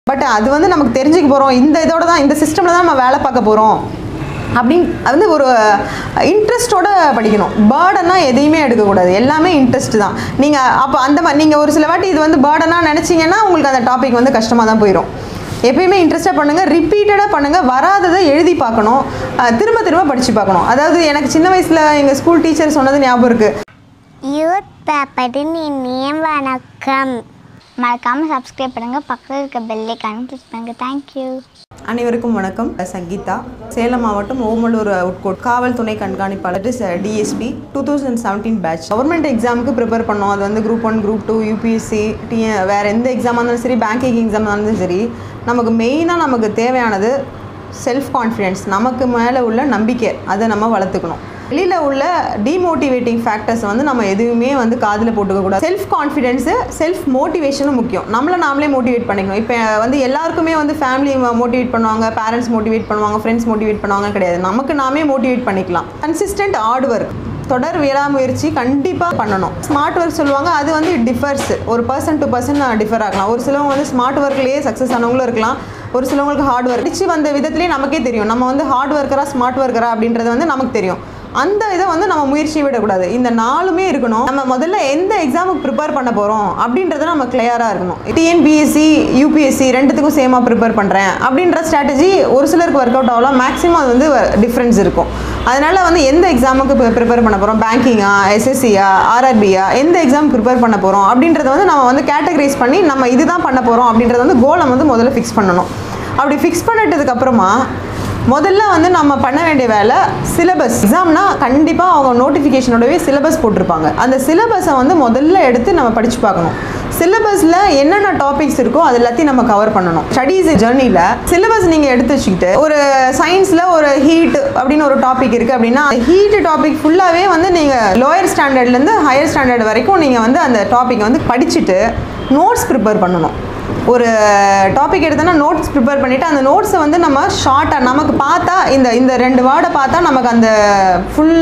but அது வந்து நமக்கு தெரிஞ்சுக்க போகிறோம் இந்த இதோட தான் இந்த சிஸ்டமில் தான் நம்ம வேலை பார்க்க போகிறோம் அப்படின்னு அது வந்து ஒரு இன்ட்ரெஸ்ட்டோட படிக்கணும் பேர்டனாக எதையுமே எடுக்கக்கூடாது எல்லாமே இன்ட்ரெஸ்ட் தான் நீங்கள் அப்போ அந்த மாதிரி நீங்கள் ஒரு சில வாட்டி இது வந்து பேர்டனாக நினச்சிங்கன்னா உங்களுக்கு அந்த டாபிக் வந்து கஷ்டமாக தான் போயிடும் எப்பயுமே இன்ட்ரெஸ்ட்டாக பண்ணுங்கள் ரிப்பீட்டடாக பண்ணுங்கள் வராததை எழுதி பார்க்கணும் அஹ் திரும்ப திரும்ப படித்து பார்க்கணும் அதாவது எனக்கு சின்ன வயசில் எங்கள் ஸ்கூல் டீச்சர் சொன்னது ஞாபகம் இருக்குது யூத் பேப்பரின் இனிய வணக்கம் மறக்காமல் சப்ஸ்கிரைப் பண்ணுங்கள் பக்கத்தில் இருக்க பெல்லைக்கான கிளிக் பண்ணுங்கள் தேங்க்யூ அனைவருக்கும் வணக்கம் சங்கீதா சேலம் மாவட்டம் ஓமலூர் உட்கோட் காவல் துணை கண்காணிப்பாளர் DSP two thousand seventeen batch government எக்ஸாமுக்கு ப்ரிப்பேர் பண்ணோம் அது வந்து group one group two UPSC டி வேறு எந்த எக்ஸாமாக இருந்தாலும் சரி பேங்கிங் எக்ஸாமாக இருந்தாலும் சரி நமக்கு மெயினாக நமக்கு தேவையானது செல்ஃப் கான்ஃபிடென்ஸ் நமக்கு மேலே உள்ள நம்பிக்கை அதை நம்ம வளர்த்துக்கணும் வெளியில் உள்ள டிமோட்டிவேட்டிங் ஃபேக்டர்ஸ் வந்து நம்ம எதுவுமே வந்து காதில் போட்டுக்க கூடாது செல்ஃப் கான்ஃபிடென்ஸு செல்ஃப் மோட்டிவேஷனும் முக்கியம் நம்மளை நாமளே மோட்டிவேட் பண்ணிக்கணும் இப்போ வந்து எல்லாருக்குமே வந்து ஃபேமிலி மோட்டிவேட் பண்ணுவாங்க பேரண்ட்ஸ் மோட்டிவேட் பண்ணுவாங்க ஃப்ரெண்ட்ஸ் மோட்டிவேட் பண்ணுவாங்க கிடையாது நமக்கு நாமே மோட்டிவேட் பண்ணிக்கலாம் கன்சிஸ்டன்ட் ஹார்ட் ஒர்க் தொடர் விடாமுயற்சி கண்டிப்பாக பண்ணணும் ஸ்மார்ட் ஒர்க் சொல்லுவாங்க அது வந்து டிஃபர்ஸ் ஒரு பர்சன் டு பர்சன் டிஃபர் ஆகலாம் ஒரு சிலவங்க வந்து ஸ்மார்ட் ஒர்க்லேயே சக்ஸஸ் ஆனவங்களும் இருக்கலாம் ஒரு சிலவங்களுக்கு ஹார்ட் ஒர்க் படிச்சு வந்த விதத்துலேயே நமக்கே தெரியும் நம்ம வந்து ஹார்ட் ஒர்க்கரா ஸ்மார்ட் ஒர்க்கரா அப்படின்றது வந்து நமக்கு தெரியும் அந்த இதை வந்து நம்ம முயற்சியை விடக்கூடாது இந்த நாலுமே இருக்கணும் நம்ம முதல்ல எந்த எக்ஸாமுக்கு ப்ரிப்பேர் பண்ண போகிறோம் அப்படின்றத நம்ம கிளியராக இருக்கணும் டிஎன்பிஎஸ்சி யூபிஎஸ்சி ரெண்டுத்துக்கும் சேமாக ப்ரிப்பேர் பண்ணுறேன் அப்படின்ற ஸ்ட்ராட்டஜி ஒரு சிலருக்கு ஒர்க் அவுட் ஆகலாம் மேக்ஸிமம் அது வந்து டிஃப்ரென்ஸ் இருக்கும் அதனால் வந்து எந்த எக்ஸாமுக்கு ப்ரிப்பேர் பண்ண போகிறோம் பேங்கிங்கா எஸ்எஸ்சியா ஆர்ஆர்பியா எந்த எக்ஸாம் ப்ரிப்பேர் பண்ண போகிறோம் அப்படின்றத வந்து நம்ம வந்து கேட்டகரைஸ் பண்ணி நம்ம இதுதான் பண்ண போகிறோம் அப்படின்றத வந்து கோலை வந்து முதல்ல ஃபிக்ஸ் பண்ணணும் அப்படி ஃபிக்ஸ் பண்ணிட்டதுக்கு அப்புறமா முதல்ல வந்து நம்ம பண்ண வேண்டிய வேலை சிலபஸ் எக்ஸாம்னா கண்டிப்பாக அவங்க நோட்டிஃபிகேஷனோடவே சிலபஸ் போட்டிருப்பாங்க அந்த சிலபஸை வந்து முதல்ல எடுத்து நம்ம படித்து பார்க்கணும் சிலபஸில் என்னென்ன டாபிக்ஸ் இருக்கோ அது எல்லாத்தையும் நம்ம கவர் பண்ணணும் ஸ்டடீஸ் ஜேர்னியில் சிலபஸ் நீங்கள் எடுத்து வச்சுக்கிட்டு ஒரு சயின்ஸில் ஒரு ஹீட் அப்படின்னு ஒரு டாபிக் இருக்குது அப்படின்னா ஹீட் டாபிக் ஃபுல்லாகவே வந்து நீங்கள் லோயர் ஸ்டாண்டர்ட்லேருந்து ஹையர் ஸ்டாண்டர்ட் வரைக்கும் நீங்கள் வந்து அந்த டாப்பிக்கை வந்து படிச்சுட்டு நோட்ஸ் ப்ரிப்பேர் பண்ணணும் ஒரு டாபிக் எடுத்தோன்னா நோட்ஸ் ப்ரிப்பேர் பண்ணிவிட்டு அந்த நோட்ஸை வந்து நம்ம ஷார்ட்டாக நமக்கு பார்த்தா இந்த இந்த ரெண்டு வேர்டை பார்த்தா நமக்கு அந்த ஃபுல்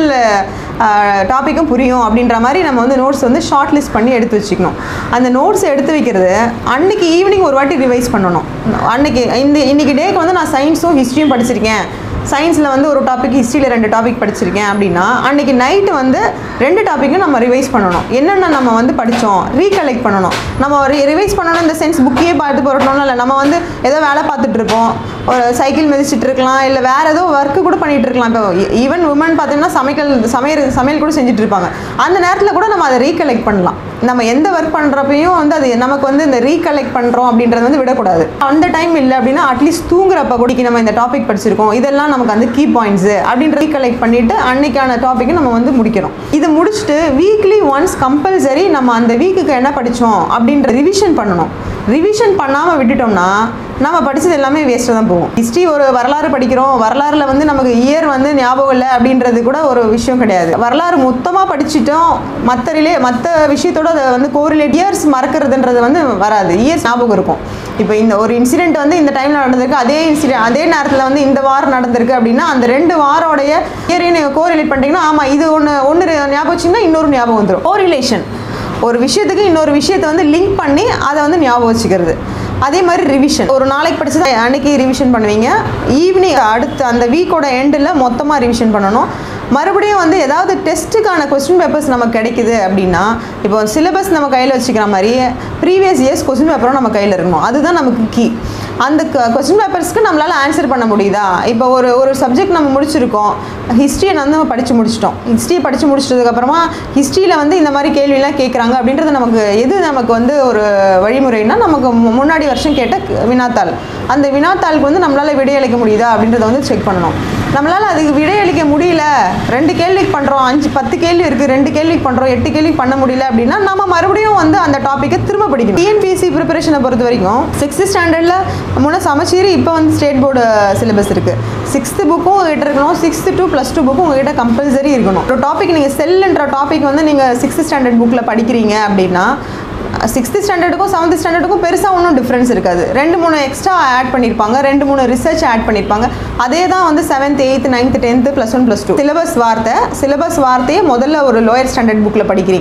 டாப்பிக்கும் புரியும் அப்படின்ற மாதிரி நம்ம வந்து நோட்ஸ் வந்து ஷார்ட் லிஸ்ட் பண்ணி எடுத்து வச்சுக்கணும் அந்த நோட்ஸ் எடுத்து வைக்கிறது அன்னைக்கு ஈவினிங் ஒரு வாட்டி ரிவைஸ் பண்ணணும் அன்னைக்கு இந்த இன்னைக்கு டேக்கு வந்து நான் சயின்ஸும் ஹிஸ்ட்ரியும் படிச்சிருக்கேன் சயின்ஸில் வந்து ஒரு டாபிக் ஹிஸ்ட்ரியில் ரெண்டு டாபிக் படிச்சிருக்கேன் அப்படின்னா அன்றைக்கி நைட்டு வந்து ரெண்டு டாப்பிக்கும் நம்ம ரிவைஸ் பண்ணணும் என்னென்ன நம்ம வந்து படித்தோம் ரீகலெக்ட் பண்ணணும் நம்ம ரிவைஸ் பண்ணணும் இந்த சென்ஸ் புக்கையே பார்த்து போட்டோம்னா இல்லை நம்ம வந்து ஏதோ வேலை பார்த்துட்டு இருப்போம் ஒரு சைக்கிள் மிதிச்சிட்டு இருக்கலாம் இல்லை வேறு ஏதோ ஒர்க்கு கூட பண்ணிகிட்டு இருக்கலாம் இப்போ ஈவன் உமன் பார்த்தீங்கன்னா சமைக்கல் சமையல் சமையல் கூட செஞ்சுட்டு இருப்பாங்க அந்த நேரத்தில் கூட நம்ம அதை ரீகலெக்ட் பண்ணலாம் நம்ம எந்த ஒர்க் பண்ணுறப்பையும் வந்து அது நமக்கு வந்து இந்த ரீகலெக்ட் பண்ணுறோம் அப்படின்றது வந்து விடக்கூடாது அந்த டைம் இல்லை அப்படின்னா அட்லீஸ்ட் தூங்குறப்ப கூட நம்ம இந்த டாபிக் படிச்சிருக்கோம் இதெல்லாம் நமக்கு வந்து கீ பாயிண்ட்ஸு அப்படின்ற ரீகலெக்ட் பண்ணிட்டு அன்னைக்கான டாப்பிக்கை நம்ம வந்து முடிக்கிறோம் இது முடிச்சுட்டு வீக்லி ஒன்ஸ் கம்பல்சரி நம்ம அந்த வீக்குக்கு என்ன படித்தோம் அப்படின்ற ரிவிஷன் பண்ணணும் ரிவிஷன் பண்ணாமல் விட்டுட்டோம்னா நம்ம படித்தது எல்லாமே வேஸ்ட்டாக தான் போகும் ஹிஸ்ட்ரி ஒரு வரலாறு படிக்கிறோம் வரலாறுல வந்து நமக்கு இயர் வந்து ஞாபகம் இல்லை அப்படின்றது கூட ஒரு விஷயம் கிடையாது வரலாறு மொத்தமாக படிச்சிட்டோம் மற்ற ரிலே மற்ற விஷயத்தோட அதை வந்து கோரிலேட் இயர்ஸ் மறக்கிறதுன்றது வந்து வராது இயர்ஸ் ஞாபகம் இருக்கும் இப்போ இந்த ஒரு இன்சிடென்ட் வந்து இந்த டைமில் நடந்திருக்கு அதே இன்சிடென்ட் அதே நேரத்தில் வந்து இந்த வாரம் நடந்திருக்கு அப்படின்னா அந்த ரெண்டு வாரோடைய இயரையும் நீங்கள் கோரிலேட் பண்ணிட்டீங்கன்னா ஆமாம் இது ஒன்று ஒன்று ஞாபகம் வச்சிங்கன்னா இன்னொரு ஞாபகம் வந்துடும் கோரிலேஷன் ஒரு விஷயத்துக்கு இன்னொரு விஷயத்தை வந்து லிங்க் பண்ணி அதை வந்து ஞாபகம் வச்சுக்கிறது அதே மாதிரி ரிவிஷன் ஒரு நாளைக்கு படிச்சது அன்னைக்கு ரிவிஷன் பண்ணுவீங்க ஈவினிங் அடுத்து அந்த வீக்கோட எண்டில் மொத்தமாக ரிவிஷன் பண்ணணும் மறுபடியும் வந்து ஏதாவது டெஸ்ட்டுக்கான கொஸ்டின் பேப்பர்ஸ் நமக்கு கிடைக்குது அப்படின்னா இப்போ சிலபஸ் நம்ம கையில் வச்சுக்கிற மாதிரி ப்ரீவியஸ் இயர்ஸ் கொஸ்டின் பேப்பரும் நம்ம கையில் இருக்கணும் அதுதான் நமக்கு கீ அந்த கொஸ்டின் பேப்பர்ஸ்க்கு நம்மளால் ஆன்சர் பண்ண முடியுதா இப்போ ஒரு ஒரு சப்ஜெக்ட் நம்ம முடிச்சிருக்கோம் ஹிஸ்ட்ரியை வந்து நம்ம படித்து முடிச்சிட்டோம் ஹிஸ்ட்ரியை படித்து முடிச்சிட்டதுக்கப்புறமா ஹிஸ்ட்ரியில் வந்து இந்த மாதிரி கேள்வியெல்லாம் கேட்குறாங்க அப்படின்றது நமக்கு எது நமக்கு வந்து ஒரு வழிமுறைனா நமக்கு மு- முன்னாடி வருஷம் கேட்ட க- வினாத்தாள் அந்த வினாத்தாளுக்கு வந்து நம்மளால் விடையளிக்க முடியுதா அப்படின்றத வந்து செக் பண்ணணும் நம்மளால் அதுக்கு விடையளிக்க முடியல ரெண்டு கேள்விக்கு பண்ணுறோம் அஞ்சு பத்து கேள்வி இருக்குது ரெண்டு கேள்விக்கு பண்ணுறோம் எட்டு கேள்வி பண்ண முடியல அப்படின்னா நம்ம மறுபடியும் வந்து அந்த டாப்பிக்கை திரும்ப படிக்கணும் டிஎன்பிஎஸ்சி ப்ரிப்பரேஷனை பொறுத்த வரைக்கும் சிக்ஸ்த் ஸ்டாண்டர்டில் முன்ன சமச்சீர் இப்போ வந்து ஸ்டேட் போர்டு சிலபஸ் இருக்குது சிக்ஸ்த்து புக்கும் உங்ககிட்ட இருக்கணும் சிக்ஸ்த்து டு ப்ளஸ் டூ புக்கும் உங்ககிட்ட கம்பல்சரி இருக்கணும் ஒரு டாபிக் நீங்கள் செல்லுன்ற டாபிக் வந்து நீங்கள் சிக்ஸ்த் ஸ்டாண்டர்ட் புக்கில் படிக்கிறீங்க அப்படின்னா சிக்ஸ்த்து ஸ்டாண்டர்டுக்கும் செவன்த் ஸ்டாண்டர்டுக்கும் பெருசாக ஒன்றும் டிஃப்ரென்ஸ் இருக்காது ரெண்டு மூணு எக்ஸ்ட்ரா ஆட் பண்ணியிருப்பாங்க ரெண்டு மூணு ரிசர்ச் ஆட் பண்ணியிருப்பாங்க அதே தான் வந்து seventh eighth ninth tenth plus one plus two syllabus வார்த்தை சிலபஸ் வார்த்தையை முதல்ல ஒரு லோயர் ஸ்டாண்டர்ட் புக்கில் படிக்கிறீங்க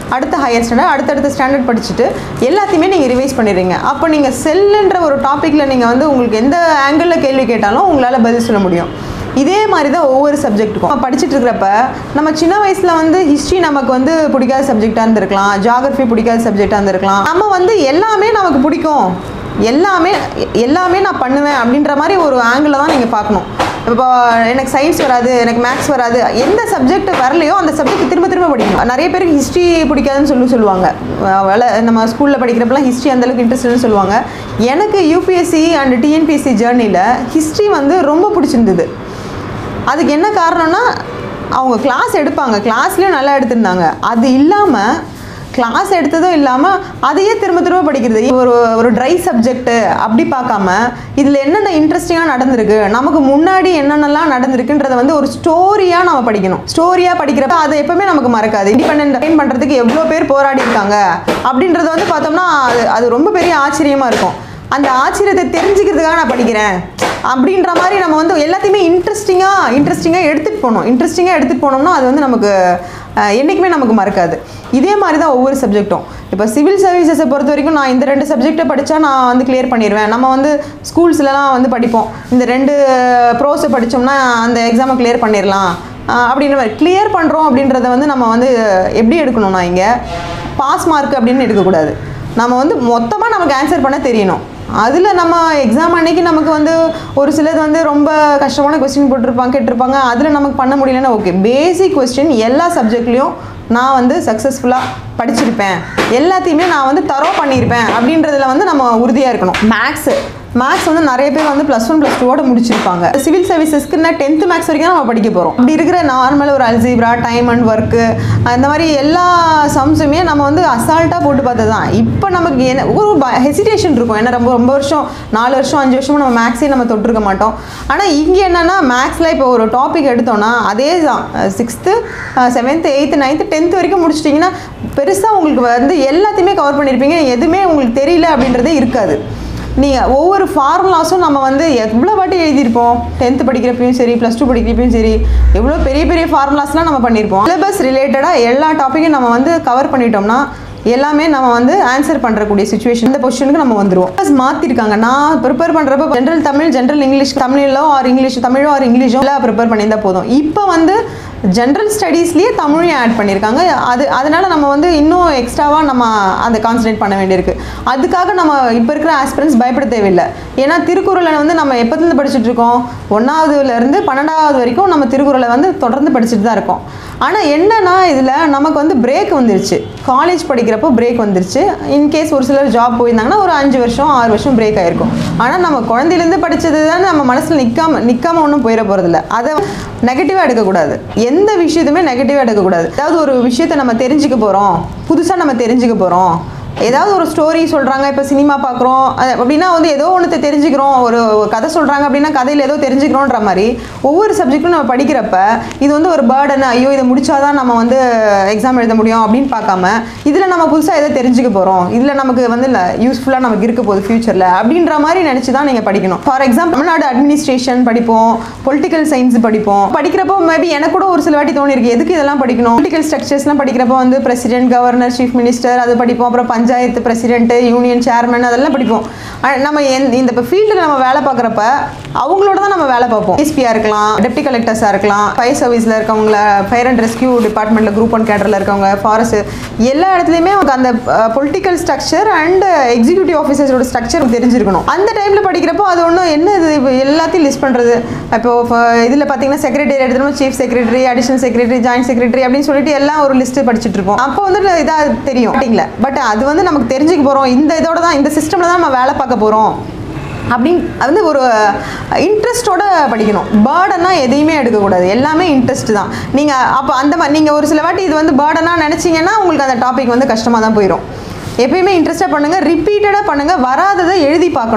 அடுத்த ஹையர் ஸ்டாண்டர்ட் அடுத்தடுத்த ஸ்டாண்டர்ட் படிச்சுட்டு எல்லாத்தையுமே நீங்கள் ரிவைஸ் பண்ணிடுறீங்க அப்போ நீங்கள் செல்லுன்ற ஒரு டாப்பிக்கில் நீங்கள் வந்து உங்களுக்கு எந்த ஆங்கிளில் கேள்வி கேட்டாலும் உங்களால் பதில் சொல்ல முடியும் இதே மாதிரி தான் ஒவ்வொரு சப்ஜெக்ட்டுக்கும் நம்ம படிச்சுட்டு இருக்கிறப்ப நம்ம சின்ன வயசில் வந்து ஹிஸ்ட்ரி நமக்கு வந்து பிடிக்காத சப்ஜெக்டாக இருந்திருக்கலாம் ஜாகிரஃபி பிடிக்காத சப்ஜெக்டாக இருந்திருக்கலாம் நம்ம வந்து எல்லாமே நமக்கு பிடிக்கும் எல்லாமே எல்லாமே நான் பண்ணுவேன் அப்படின்ற மாதிரி ஒரு ஆங்கிளில் தான் நீங்கள் பார்க்கணும் இப்போ எனக்கு சயின்ஸ் வராது எனக்கு மேக்ஸ் வராது எந்த சப்ஜெக்ட் வரலையோ அந்த சப்ஜெக்ட் திரும்ப திரும்ப படிக்கணும் நிறைய பேருக்கு ஹிஸ்ட்ரி பிடிக்காதுன்னு சொல்லி சொல்லுவாங்க வேலை நம்ம ஸ்கூலில் படிக்கிறப்பலாம் ஹிஸ்ட்ரி அந்தளவுக்கு இன்ட்ரெஸ்ட்னு சொல்லுவாங்க எனக்கு யூபிஎஸ்சி அண்ட் டிஎன்பிஎஸ்சி ஜேர்னியில் ஹிஸ்ட்ரி வந்து ரொம்ப பிடிச்சிருந்தது அதுக்கு என்ன காரணம்னா அவங்க கிளாஸ் எடுப்பாங்க கிளாஸ்லேயும் நல்லா எடுத்திருந்தாங்க அது இல்லாமல் கிளாஸ் எடுத்ததும் இல்லாமல் அதையே திரும்ப திரும்ப படிக்கிறது ஒரு ஒரு ட்ரை சப்ஜெக்ட்டு அப்படி பார்க்காம இதில் என்னென்ன இன்ட்ரெஸ்டிங்காக நடந்திருக்கு நமக்கு முன்னாடி என்னென்னலாம் நடந்திருக்குன்றத வந்து ஒரு ஸ்டோரியாக நம்ம படிக்கணும் ஸ்டோரியாக படிக்கிறப்ப அதை எப்பவுமே நமக்கு மறக்காது இண்டிபெண்ட் ட்ரெயின் பண்ணுறதுக்கு எவ்வளோ பேர் போராடி இருக்காங்க அப்படின்றத வந்து பார்த்தோம்னா அது அது ரொம்ப பெரிய ஆச்சரியமாக இருக்கும் அந்த ஆச்சரியத்தை தெரிஞ்சுக்கிறதுக்காக நான் படிக்கிறேன் அப்படின்ற மாதிரி நம்ம வந்து எல்லாத்தையுமே இன்ட்ரெஸ்டிங்காக இன்ட்ரெஸ்டிங்காக எடுத்துகிட்டு போகணும் இன்ட்ரெஸ்டிங்காக எடுத்துகிட்டு போனோம்னா அது வந்து நமக்கு அஹ், என்றைக்குமே நமக்கு மறக்காது இதே மாதிரி தான் ஒவ்வொரு சப்ஜெக்ட்டும் இப்போ சிவில் சர்வீசஸை பொறுத்த வரைக்கும் நான் இந்த ரெண்டு சப்ஜெக்டை படித்தா நான் வந்து கிளியர் பண்ணிடுவேன் நம்ம வந்து ஸ்கூல்ஸ்லலாம் வந்து படிப்போம் இந்த ரெண்டு ப்ரோஸை படித்தோம்னா அந்த எக்ஸாமை கிளியர் பண்ணிடலாம் அஹ், அப்படின்ற மாதிரி கிளியர் பண்ணுறோம் அப்படின்றத வந்து நம்ம வந்து எப்படி எடுக்கணும்னா இங்கே பாஸ் மார்க் அப்படின்னு எடுக்கக்கூடாது நம்ம வந்து மொத்தமாக நமக்கு ஆன்சர் பண்ண தெரியணும் அதில் நம்ம எக்ஸாம் அன்னைக்கு நமக்கு வந்து ஒரு சிலது வந்து ரொம்ப கஷ்டமான கொஸ்டின் போட்டிருப்பாங்க கேட்டிருப்பாங்க அதில் நமக்கு பண்ண முடியலன்னா ஓகே பேசிக் கொஸ்டின் எல்லா சப்ஜெக்ட்லேயும் நான் வந்து சக்ஸஸ்ஃபுல்லாக படிச்சிருப்பேன் எல்லாத்தையுமே நான் வந்து தரோ பண்ணியிருப்பேன் அப்படின்றதுல வந்து நம்ம உறுதியாக இருக்கணும் மேக்ஸு மேக்ஸ் வந்து நிறைய பேர் வந்து ப்ளஸ் ஒன் ப்ளஸ் டூவோட முடிச்சிருப்பாங்க சிவில் சர்வீசஸ்க்குன்னா டென்த்து மேக்ஸ் வரைக்கும் தான் நம்ம படிக்க போகிறோம் அப்படி இருக்கிற நார்மல் ஒரு அல்ஜிப்ரா டைம் அண்ட் ஒர்க்கு அந்த மாதிரி எல்லா சம்ஸுமே நம்ம வந்து அசால்ட்டாக போட்டு பார்த்தது தான் இப்போ நமக்கு என்ன ஒரு ஹெசிடேஷன் இருக்கும் ஏன்னா ரொம்ப ரொம்ப வருஷம் நாலு வருஷம் அஞ்சு வருஷமும் நம்ம மேக்ஸே நம்ம தொட்டிருக்க மாட்டோம் ஆனால் இங்கே என்னென்னா மேக்ஸில் இப்போ ஒரு டாபிக் எடுத்தோம்னா அதே தான் sixth seventh eighth ninth tenth வரைக்கும் முடிச்சிட்டிங்கன்னா பெருசாக உங்களுக்கு வந்து எல்லாத்தையுமே கவர் பண்ணியிருப்பீங்க எதுவுமே உங்களுக்கு தெரியல அப்படின்றதே இருக்காது நீங்கள் ஒவ்வொரு ஃபார்முலாஸும் நம்ம வந்து எவ்வளோ வாட்டி எழுதியிருப்போம் டென்த்து படிக்கிறப்பையும் சரி ப்ளஸ் டூ படிக்கிறப்பையும் சரி எவ்வளோ பெரிய பெரிய ஃபார்முலாஸ்லாம் நம்ம பண்ணியிருப்போம் சிலபஸ் ரிலேட்டடாக எல்லா டாப்பிக்கும் நம்ம வந்து கவர் பண்ணிட்டோம்னா எல்லாமே நம்ம வந்து ஆன்சர் பண்ணுறக்கூடிய சுச்சுவேஷன் இந்த பொசிஷனுக்கு நம்ம வந்துருவோம் ப்ளஸ் மாற்றிருக்காங்க நான் ப்ரிப்பேர் பண்ணுறப்ப ஜென்ரல் தமிழ் ஜென்ரல் இங்கிலீஷ் தமிழோ ஆர் இங்கிலீஷ் தமிழோ ஆர் இங்கிலீஷோ எல்லாம் ப்ரிப்பேர் பண்ணியிருந்தா போதும் இப்போ வந்து ஜென்ரல் ஸ்டடீஸ்லேயே தமிழையும் ஆட் பண்ணியிருக்காங்க அது அதனால் நம்ம வந்து இன்னும் எக்ஸ்ட்ராவாக நம்ம அதை கான்சன்ட்ரேட் பண்ண வேண்டியிருக்கு அதுக்காக நம்ம இப்போ இருக்கிற ஆஸ்பிரன்ஸ் பயப்பட தேவையில்லை ஏன்னா திருக்குறளை வந்து நம்ம எப்போத்துலேருந்து படிச்சுட்டு இருக்கோம் ஒன்றாவதுலேருந்து பன்னெண்டாவது வரைக்கும் நம்ம திருக்குறளை வந்து தொடர்ந்து படிச்சுட்டு தான் இருக்கோம் ஆனால் என்னன்னா இதில் நமக்கு வந்து பிரேக் வந்துருச்சு காலேஜ் படிக்கிறப்போ பிரேக் வந்துருச்சு இன்கேஸ் ஒரு சிலர் ஜாப் போயிருந்தாங்கன்னா ஒரு அஞ்சு வருஷம் ஆறு வருஷம் பிரேக் ஆயிருக்கும் ஆனால் நம்ம குழந்தையிலேருந்து படித்தது தான் நம்ம மனசில் நிற்காம நிற்காம ஒன்றும் போயிட போகிறதில்ல அதை நெகட்டிவாக எடுக்கக்கூடாது எந்த விஷயத்துமே நெகட்டிவாக எடுக்கக்கூடாது ஏதாவது ஒரு விஷயத்தை நம்ம தெரிஞ்சுக்க போகிறோம் புதுசாக நம்ம தெரிஞ்சுக்க போகிறோம் ஏதாவது ஒரு ஸ்டோரி சொல்கிறாங்க இப்போ சினிமா பார்க்குறோம் அப்படின்னா வந்து ஏதோ ஒன்று தெரிஞ்சுக்கிறோம் ஒரு ஒரு கதை சொல்கிறாங்க அப்படின்னா கதையில் ஏதோ தெரிஞ்சுக்கிறோன்ற மாதிரி ஒவ்வொரு சப்ஜெக்ட்டும் நம்ம படிக்கிறப்ப இது வந்து ஒரு பேர்டன் ஐயோ இதை முடிச்சாதான் நம்ம வந்து எக்ஸாம் எழுத முடியும் அப்படின்னு பார்க்காம இதில் நம்ம புதுசாக எதை தெரிஞ்சுக்க போகிறோம் இதில் நமக்கு வந்து யூஸ்ஃபுல்லாக நமக்கு இருக்க போகுது ஃப்யூச்சரில் அப்படின்ற மாதிரி நினச்சி தான் நீங்கள் படிக்கணும் ஃபார் எக்ஸாம்பிள் தமிழ்நாடு அட்மினிஸ்ட்ரேஷன் படிப்போம் பொலிட்டிக்கல் சயின்ஸ் படிப்போம் படிக்கிறப்போ மேபி எனக்கு கூட ஒரு சில வாட்டி தோணிருக்கு எதுக்கு இதெல்லாம் படிக்கணும் பொலிட்டிக்கல் ஸ்ட்ரக்சர்ஸ்லாம் படிக்கிறப்போ வந்து பிரசிடென்ட் கவர்னர் சீஃப் மினிஸ்டர் அது படிப்போம் அப்புறம் பஞ்சாயத்து பிரசிடென்ட் யூனியன் சேர்மன் அதெல்லாம் படிப்போம் ஆனா, நம்ம எந்த- இந்த இப்போ ஃபீல்டில் நம்ம வேலை பார்க்குறப்ப அவங்களோட தான் நம்ம வேலை பார்ப்போம் எஸ்பியாக இருக்கலாம் டெப்டி கலெக்டர்ஸாக இருக்கலாம் ஃபயர் சர்வீஸில் இருக்கவங்கள ஃபயர் அண்ட் ரெஸ்கியூ டிபார்ட்மெண்ட்டில் குரூப் ஒன் கேட்டரில் இருக்கவங்க ஃபாரஸ்ட் எல்லா இடத்துலையுமே அவங்க அந்த பொலிட்டிக்கல் ஸ்ட்ரக்சர் அண்ட் எக்ஸிக்யூட்டிவ் ஆஃபீஸர்ஸோட ஸ்ட்ரக்சர் தெரிஞ்சிருக்கணும் அந்த டைமில் படிக்கிறப்போ அது ஒன்றும் என்ன இது இப்போ எல்லாத்தையும் லிஸ்ட் பண்ணுறது இப்போ இதில் பார்த்தீங்கன்னா செக்ரட்டரி எடுத்துனோம் chief secretary additional secretary joint secretary அப்படின்னு சொல்லிட்டு எல்லாம் ஒரு லிஸ்ட் படிச்சுட்டு இருப்போம் அப்போ வந்து இதாக தெரியும் ஸ்டார்டிங்கில் பட் அது வந்து நமக்கு தெரிஞ்சுக்க போகிறோம் இந்த இதோட தான் இந்த சிஸ்டமில் தான் நம்ம வேலை பார்க்க போகிறோம் அப்படின்னு அது வந்து ஒரு இன்ட்ரெஸ்ட்டோட படிக்கணும் பேர்டனாக எதையுமே எடுக்கக்கூடாது எல்லாமே இன்ட்ரெஸ்ட் தான் நீங்கள் அப்போ அந்த மாதிரி நீங்கள் ஒரு சில வாட்டி இது வந்து பேர்டனாக நினச்சிங்கன்னா உங்களுக்கு அந்த டாபிக் வந்து கஷ்டமாக தான் போயிடும் எப்பயுமே இன்ட்ரெஸ்ட்டாக பண்ணுங்கள் ரிப்பீட்டடாக பண்ணுங்கள் வராததை எழுதி பார்க்கணும்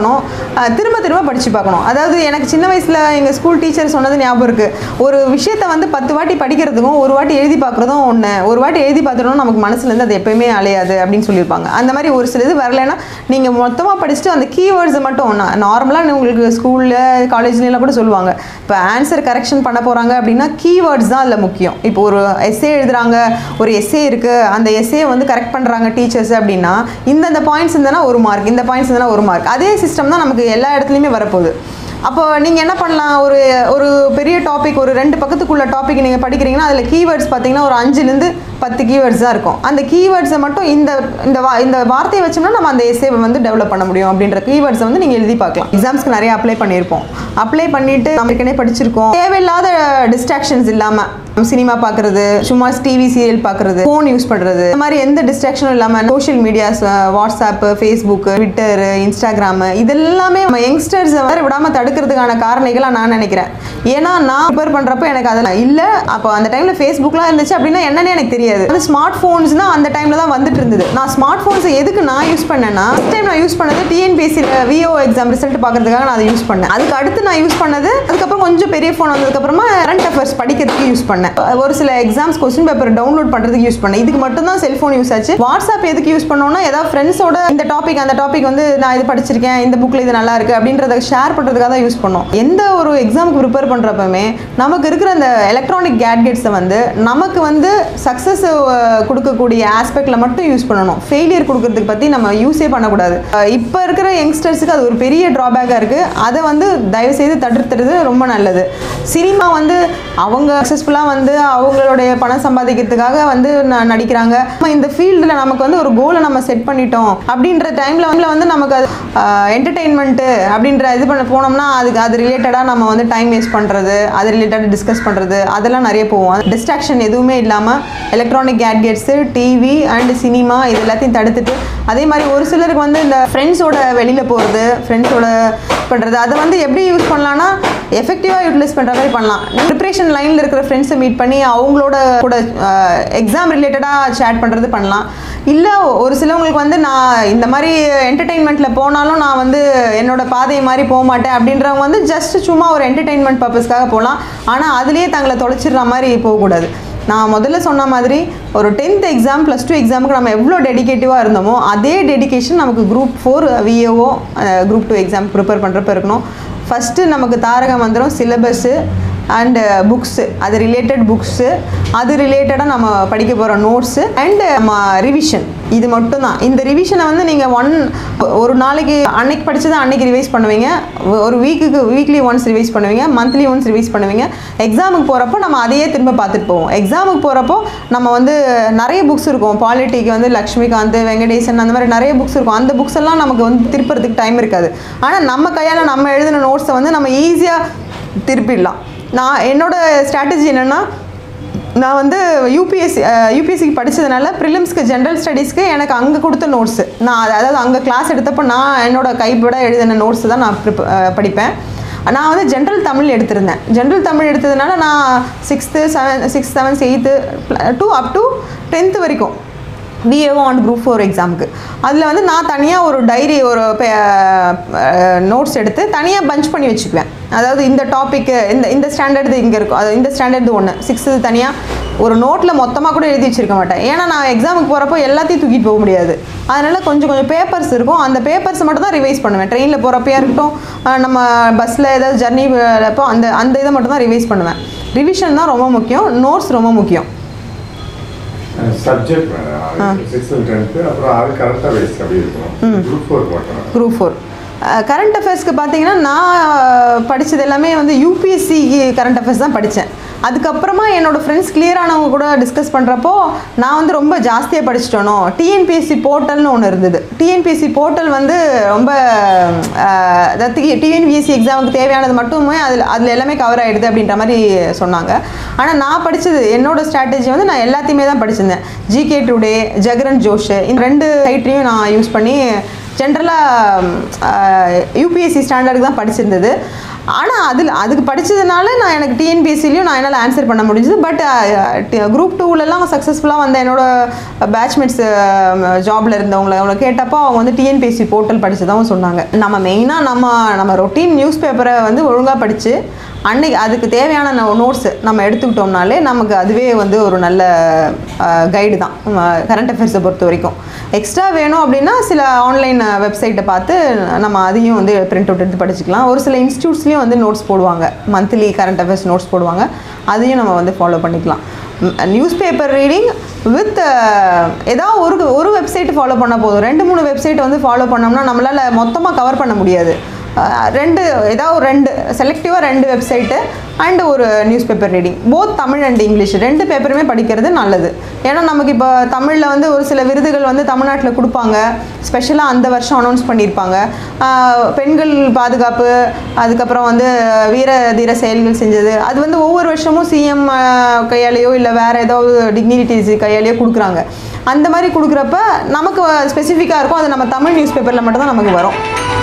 அஹ், திரும்ப திரும்ப படித்து பார்க்கணும் அதாவது எனக்கு சின்ன வயசில் எங்கள் ஸ்கூல் டீச்சர் சொன்னது ஞாபகம் இருக்குது ஒரு விஷயத்தை வந்து பத்து வாட்டி படிக்கிறதுக்கும் ஒரு வாட்டி எழுதி பார்க்குறதும் ஒன்று ஒரு வாட்டி எழுதி பார்த்துட்டோம்னா நமக்கு மனசுலேருந்து அது எப்பயுமே அலையாது அப்படின்னு சொல்லியிருப்பாங்க அந்த மாதிரி ஒரு சில இது வரலைன்னா நீங்கள் மொத்தமாக படிச்சுட்டு அந்த கீவேர்ட்ஸை மட்டும் நார்மலாக உங்களுக்கு ஸ்கூலில் காலேஜ்லாம் கூட சொல்லுவாங்க இப்போ ஆன்சர் கரெக்ஷன் பண்ண போகிறாங்க அப்படின்னா கீவேர்ட்ஸ் தான் அதில் முக்கியம் இப்போ ஒரு எஸ்ஏ எழுதுறாங்க ஒரு எஸ்ஏ இருக்குது அந்த எஸ்ஏ வந்து கரெக்ட் பண்ணுறாங்க டீச்சர்ஸ் அப்படின்னா இந்தந்த பாயிண்ட்ஸ் இருந்தனா ஒரு மார்க் இந்த பாயிண்ட்ஸ் இருந்தனா ஒரு மார்க் அதே சிஸ்டம் தான் நமக்கு எல்லா இடத்துலையுமே வரப்போகுது அப்போ நீங்கள் என்ன பண்ணலாம் ஒரு ஒரு பெரிய டாபிக் ஒரு ரெண்டு பக்கத்துக்குள்ள டாபிக் நீங்கள் படிக்கிறீங்கன்னா அதில் கீவேர்ட்ஸ் பார்த்தீங்கன்னா ஒரு அஞ்சுலேருந்து பத்து கீவேர்ட்ஸ் தான் இருக்கும் அந்த கீவேர்ட்ஸை மட்டும் இந்த இந்த வா இந்த வார்த்தையை வச்சோம்னா நம்ம அந்த எஸ்ஏவை வந்து டெவலப் பண்ண முடியும் அப்படின்ற கீவேர்ட்ஸை வந்து நீங்கள் எழுதி பார்க்கலாம் எக்ஸாம்ஸ்க்கு நிறைய அப்ளை பண்ணியிருப்போம் அப்ளை பண்ணிட்டு நம்ம ஏற்கனவே படிச்சிருக்கோம் தேவையில்லாத டிஸ்ட்ராக்ஷன்ஸ் இல்லாமல் சினிமா பார்க்குறது சும்மா டிவி சீரியல் பார்க்குறது ஃபோன் யூஸ் பண்ணுறது இந்த மாதிரி எந்த டிஸ்ட்ராக்ஷனும் இல்லாமல் social medias WhatsApp Facebook Twitter Instagram இதெல்லாமே நம்ம யங்ஸ்டர்ஸை வர விடாமல் தடுக்கிறதுக்கான காரணிகளாக நான் நினைக்கிறேன் ஏன்னா நான் ப்ரிப்பேர் பண்ணுறப்ப எனக்கு அதெல்லாம் இல்லை அப்போ அந்த டைமில் ஃபேஸ்புக்லாம் இருந்துச்சு அப்படின்னா என்னன்னே எனக்கு தெரியாது அந்த ஸ்மார்ட் ஃபோன்ஸ் தான் அந்த டைமில் தான் வந்துட்டு இருந்தது நான் ஸ்மார்ட் ஃபோன்ஸை எதுக்கு நான் யூஸ் பண்ணேன்னா ஃபஸ்ட் டைம் நான் யூஸ் பண்ணது டிஎன்பிஎஸ்சியில் விஓ எக்ஸாம் ரிசல்ட் பார்க்கறதுக்காக நான் அதை யூஸ் பண்ணேன் அதுக்கு அடுத்து நான் யூஸ் பண்ணது அதுக்கப்புறம் கொஞ்சம் பெரிய ஃபோன் வந்ததுக்கப்புறமா கரண்ட் அஃபேர்ஸ் படிக்கிறதுக்கு யூஸ் பண்ணேன் ஒரு சில எக்ஸாம்ஸ் கொஸ்டின் பேப்பர் டவுன்லோட் பண்ணுறதுக்கு யூஸ் பண்ணேன் இதுக்கு மட்டும் தான் செல்ஃபோன் யூஸ் ஆச்சு வாட்ஸ்அப் எதுக்கு யூஸ் பண்ணோம்னா ஏதாவது ஃப்ரெண்ட்ஸோட இந்த டாபிக் அந்த டாபிக் வந்து நான் இது படிச்சிருக்கேன் இந்த புக்கில் இது நல்லா இருக்கு அப்படின்றத ஷேர் பண்ணுறதுக்காக தான் யூஸ் பண்ணோம் எந்த ஒரு எக்ஸாமுக்கு ப்ரிப்பேர் பண்ணுறப்பமே நமக்கு இருக்கிற அந்த எலக்ட்ரானிக் கேட்கெட்ஸை வந்து நமக்கு வந்து சக்ஸஸ் கொடுக்கக்கூடிய ஆஸ்பெக்டில் மட்டும் யூஸ் பண்ணணும் ஃபெயிலியர் கொடுக்கறதுக்கு பற்றி நம்ம யூஸே பண்ணக்கூடாது இப்போ இருக்கிற யங்ஸ்டர்ஸுக்கு அது ஒரு பெரிய ட்ராபேக்காக இருக்குது அதை வந்து தயவு செய்து தடுத்துறது ரொம்ப நல்லது சினிமா வந்து அவங்க சக்ஸஸ்ஃபுல்லாக வந்து அவங்களுடைய பணம் சம்பாதிக்கிறதுக்காக வந்து ந- நடிக்கிறாங்க நம்ம இந்த ஃபீல்டில் நமக்கு வந்து ஒரு கோலை நம்ம செட் பண்ணிட்டோம் அப்படின்ற டைமில் வந்து வந்து நமக்கு அது என்டர்டெயின்மெண்ட்டு அப்படின்ற இது பண்ண போனோம்னா அதுக்கு அது ரிலேட்டடாக நம்ம வந்து டைம் வேஸ்ட் பண்ணுறது அது ரிலேட்டடாக டிஸ்கஸ் பண்ணுறது அதெல்லாம் நிறைய போவோம் டிஸ்ட்ராக்ஷன் எதுவுமே இல்லாமல் electronic gadgets TV and cinema இது எல்லாத்தையும் தடுத்துட்டு அதே மாதிரி ஒரு சிலருக்கு வந்து இந்த ஃப்ரெண்ட்ஸோட வெளியில் போகிறது ஃப்ரெண்ட்ஸோட பண்ணுறது அதை வந்து எப்படி யூஸ் பண்ணலாம்னா எஃபெக்டிவாக யூட்டிலைஸ் பண்ணுற மாதிரி பண்ணலாம் ப்ரிப்ரேஷன் லைனில் இருக்கிற ஃப்ரெண்ட்ஸை மீட் பண்ணி அவங்களோட கூட எக்ஸாம் ரிலேட்டடாக சேட் பண்ணுறது பண்ணலாம் இல்லை ஒரு சிலவங்களுக்கு வந்து நான் இந்த மாதிரி என்டர்டெயின்மெண்ட்டில் போனாலும் நான் வந்து என்னோட பாதையை மாதிரி போக மாட்டேன் அப்படின்றவங்க வந்து ஜஸ்ட் சும்மா ஒரு என்டர்டெயின்மெண்ட் பர்பஸ்க்காக போகலாம் ஆனால் அதுலேயே தங்களை தொலைச்சிடுற மாதிரி போகக்கூடாது நான் முதல்ல சொன்ன மாதிரி ஒரு டென்த் எக்ஸாம் ப்ளஸ் டூ எக்ஸாமுக்கு நம்ம எவ்வளோ டெடிகேட்டிவாக இருந்தோமோ அதே டெடிகேஷன் நமக்கு group four VAO group two exam prepare பண்ணுறப்ப இருக்கணும் ஃபஸ்ட்டு நமக்கு தாரக மந்திரம் சிலபஸ்ஸு அண்டு புக்ஸு அது ரிலேட்டட் புக்ஸு அது ரிலேட்டடாக நம்ம படிக்க போகிற நோட்ஸு அண்டு நம்ம ரிவிஷன் இது மட்டும்தான் இந்த ரிவிஷனை வந்து நீங்கள் ஒன் ஒரு நாளைக்கு அன்னைக்கு படிச்சதை அன்னைக்கு ரிவைஸ் பண்ணுவீங்க ஒ- ஒரு வீக்குக்கு வீக்லி ஒன்ஸ் ரிவைஸ் பண்ணுவீங்க மந்த்லி ஒன்ஸ் ரிவைஸ் பண்ணுவீங்க எக்ஸாமுக்கு போகிறப்போ நம்ம அதையே திரும்ப பார்த்துட்டு போவோம் எக்ஸாமுக்கு போகிறப்போ நம்ம வந்து நிறைய புக்ஸ் இருக்கும் பாலிட்டிக்கு வந்து லக்ஷ்மிகாந்த் வெங்கடேசன் அந்த மாதிரி நிறைய புக்ஸ் இருக்கும் அந்த புக்ஸ் எல்லாம் நமக்கு வந்து திருப்புறதுக்கு டைம் இருக்காது ஆனால் நம்ம கையால் நம்ம எழுதின நோட்ஸை வந்து நம்ம ஈஸியாக திருப்பிடலாம் நான் என்னோட ஸ்ட்ராட்டஜி என்னென்னா நான் வந்து யூபிஎஸ்சி யூபிஎஸ்சிக்கு படித்ததுனால ப்ரிலிம்ஸ்க்கு ஜென்ரல் ஸ்டடீஸ்க்கு எனக்கு அங்கே கொடுத்த நோட்ஸு நான் அது- அதாவது அங்கே கிளாஸ் எடுத்தப்போ நான் என்னோட கைப்பட எழுதின நோட்ஸ் தான் நான் ப்ரிப் படிப்பேன் நான் வந்து ஜென்ரல் தமிழ் எடுத்திருந்தேன் ஜென்ரல் தமிழ் எடுத்ததுனால நான் sixth seven six seventh eighth to up to tenth வரைக்கும் பிஏஓ அண்ட் குரூப் ஃபோர் எக்ஸாமுக்கு அதில் வந்து நான் தனியாக ஒரு டைரி ஒரு நோட்ஸ் எடுத்து தனியாக பஞ்ச் பண்ணி வச்சுக்குவேன் அதாவது இந்த டாப்பிக்கு இந்த இந்த ஸ்டாண்டர்டு இங்கே இருக்கும் அது இந்த ஸ்டாண்டர்டு ஒன்று சிக்ஸ்த்து தனியாக ஒரு நோட்டில் மொத்தமாக கூட எழுதி வச்சிருக்க மாட்டேன் ஏன்னா நான் எக்ஸாமுக்கு போகிறப்போ எல்லாத்தையும் தூக்கிட்டு போக முடியாது அதனால் கொஞ்சம் கொஞ்சம் பேப்பர்ஸ் இருக்கும் அந்த பேப்பர்ஸ் மட்டும் தான் ரிவைஸ் பண்ணுவேன் ட்ரெயினில் போகிறப்பையா இருக்கட்டும் அஹ் நம்ம பஸ்ஸில் ஏதாவது ஜர்னி அப்போ அந்த அந்த இதை மட்டும் தான் ரிவைஸ் பண்ணுவேன் ரிவிஷன் தான் ரொம்ப முக்கியம் நோட்ஸ் ரொம்ப முக்கியம் சப்ஜெக்ட் வேணும் சிக்ஸ்த் டென்த்து அப்புறம் அது கரெக்டாக வேஸ்ட் அப்படி இருக்கணும் குரூப் ஃபோர் மட்டும் குரூப் ஃபோர் கரண்ட் அஃபேர்ஸ்க்கு பார்த்தீங்கன்னா நான் படித்தது எல்லாமே வந்து யூபிஎஸ்சி கரண்ட் அஃபேர்ஸ் தான் படித்தேன் அதுக்கப்புறமா என்னோடய ஃப்ரெண்ட்ஸ் கிளியரானவங்க கூட டிஸ்கஸ் பண்ணுறப்போ நான் வந்து ரொம்ப ஜாஸ்தியாக படிச்சிட்டோனோ டிஎன்பிஎஸ்சி போர்ட்டல்னு ஒன்று இருந்தது டிஎன்பிஎஸ்சி போர்ட்டல் வந்து ரொம்ப அஹ், அதாவது டிஎன்பிஎஸ்சி எக்ஸாமுக்கு தேவையானது மட்டுமே அதில் அதில் எல்லாமே கவர் ஆகிடுது அப்படின்ற மாதிரி சொன்னாங்க ஆனால் நான் படித்தது என்னோட ஸ்ட்ராட்டஜி வந்து நான் எல்லாத்தையுமே தான் படிச்சிருந்தேன் ஜிகே டுடே ஜெகரன் ஜோஷ் இந்த ரெண்டு சைட்லையும் நான் யூஸ் பண்ணி ஜென்ரலாக யூபிஎஸ்சி ஸ்டாண்டர்டுக்கு தான் படிச்சிருந்தது ஆனால் அதில் அதுக்கு படித்ததுனால நான் எனக்கு டிஎன்பிஎஸ்சிலையும் நான் என்னால் ஆன்சர் பண்ண முடிஞ்சுது பட் குரூப் டூலெலாம் சக்ஸஸ்ஃபுல்லாக வந்த என்னோட பேட்ச்மேட்ஸ் ஜாபில் இருந்தவங்கள அவங்கள கேட்டப்போ அவங்க வந்து டிஎன்பிஎஸ்சி போர்ட்டல் படிச்சதாகவும் சொன்னாங்க நம்ம மெயினாக நம்ம நம்ம ரொட்டீன் நியூஸ் பேப்பரை வந்து ஒழுங்காக படித்து அன்னைக்கு அதுக்கு தேவையான நோட்ஸ் நம்ம எடுத்துக்கிட்டோம்னாலே நமக்கு அதுவே வந்து ஒரு நல்ல கைடு தான் கரண்ட் அஃபேர்ஸை பொறுத்த வரைக்கும் எக்ஸ்ட்ரா வேணும் அப்படின்னா சில ஆன்லைன் வெப்சைட்டை பார்த்து நம்ம அதையும் வந்து பிரிண்ட் அவுட் எடுத்து படிச்சுக்கலாம் ஒரு சில இன்ஸ்டியூட்ஸ்லேயும் வந்து நோட்ஸ் போடுவாங்க மந்த்லி கரண்ட் அஃபேர்ஸ் நோட்ஸ் போடுவாங்க அதையும் நம்ம வந்து ஃபாலோ பண்ணிக்கலாம் நியூஸ் பேப்பர் ரீடிங் வித் ஏதாவது ஒரு ஒரு வெப்சைட் ஃபாலோ பண்ண போதும் ரெண்டு மூணு வெப்சைட் வந்து ஃபாலோ பண்ணோம்னா நம்மளால் மொத்தமாக கவர் பண்ண முடியாது அஹ் ரெண்டு ஏதாவது ஒரு ரெண்டு செலக்டிவாக ரெண்டு வெப்சைட்டு அண்டு ஒரு newspaper reading both Tamil and English ரெண்டு பேப்பருமே படிக்கிறது நல்லது ஏன்னா நமக்கு இப்போ தமிழில் வந்து ஒரு சில விருதுகள் வந்து தமிழ்நாட்டில் கொடுப்பாங்க ஸ்பெஷலாக அந்த வருஷம் அனௌன்ஸ் பண்ணியிருப்பாங்க அஹ் பெண்கள் பாதுகாப்பு அதுக்கப்புறம் வந்து வீர தீர செயல்கள் செஞ்சது அது வந்து ஒவ்வொரு வருஷமும் சிஎம் கையாலேயோ இல்லை வேறு ஏதாவது டிக்னிட்டிஸ் கையாலேயோ கொடுக்குறாங்க அந்த மாதிரி கொடுக்குறப்ப நமக்கு ஸ்பெசிஃபிக்காக இருக்கும் அது நம்ம தமிழ் நியூஸ் பேப்பரில் மட்டும்தான் நமக்கு வரும்